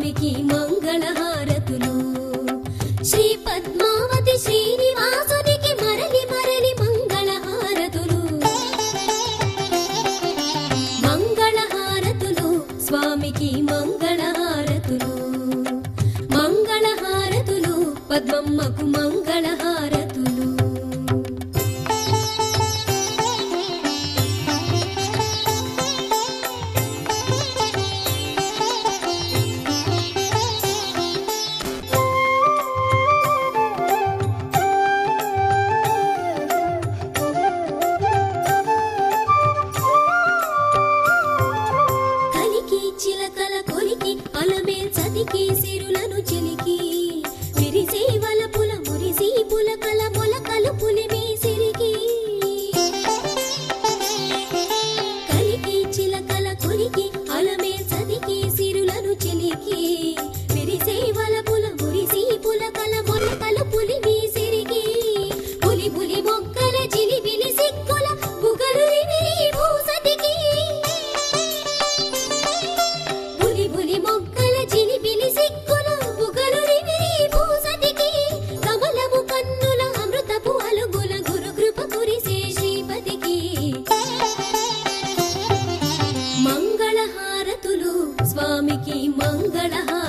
స్వామికి మంగళహారతులు శ్రీ పద్మావతి శ్రీనివాసునికి మరలి మరలి మంగళహారతులు మంగళహారతులు స్వామికి మంగళహారతులు మంగళహారతులు పద్మమ్మకు మంగళహారతులు కలికి చిలకల కొలికి అలమే చదికి సిరులను చిలికి విరిసే వలపుల మురిసి పులకల మొలకలు పులిమి సిరికి కలికి చిలకల కొలికి అలమే చదికి సిరులను చిలికి విరిసే వలపుల మురిసి పులకల మొలకలు పులిమి సిరికి పులి పులి మొక్కల చిలిబిలి సిక్కుల బుగలు రివిరి భూసతికి బులి బులి మొక్కల చిలిపిలి సిక్కుల బుగలు రివిరి భూసతికి కమలము కన్నుల అమృతపు అలుగుల గురు కృప కురిసే శ్రీపతికి మంగళహారతులు స్వామికి మంగళహారతులు